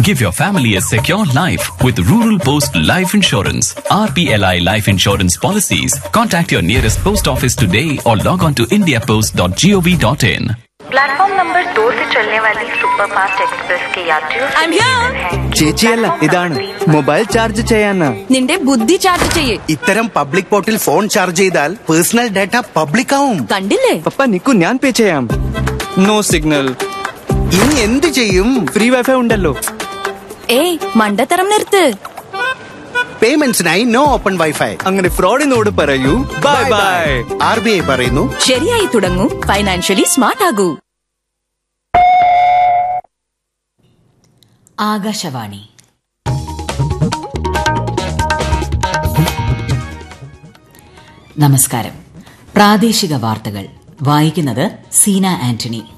Give your family a secure life with Rural Post Life Insurance. RPLI Life Insurance policies. Contact your nearest post office today or log on to indiapost.gov.in. Platform number दो से चलने वाली super fast express के यात्रियों से I'm here. निवेदन है कि ചേച്ചിയല്ല प्लेटफॉर्म ഇതാണ് नंबर तीन മൊബൈൽ ചാർജ് ചെയ്യാനാ നിന്റെ ബുദ്ധി ചാർജ് ചെയ്യേ ഇത്തരം പബ്ലിക് പോർട്ടിൽ ഫോൺ ചാർജ് ചെയ്താൽ പേഴ്സണൽ ഡാറ്റ പബ്ലിക് ആവും കണ്ടില്ലേ പപ്പ നിക്കു ഞാൻ പേ ചെയ്യാം നോ സിഗ്നൽ ഇനി എന്ത് ചെയ്യും ഫ്രീ വൈഫൈ ഉണ്ടല്ലോ ഏയ് മണ്ടത്തരം നിർത്ത് പേയ്മെന്റ്സിനായി നോ ഓപ്പൺ വൈഫൈ അങ്ങനെ ഫ്രോഡിനോട് പറയൂ bye bye R B I പറയുന്നു ശരിയായി തുടങ്ങൂ ഫൈനാൻഷ്യലി സ്മാർട്ട് ആകൂ ആകാശവാണി നമസ്കാരം പ്രാദേശിക വാർത്തകൾ വായിക്കുന്നത് സീന ആന്റണി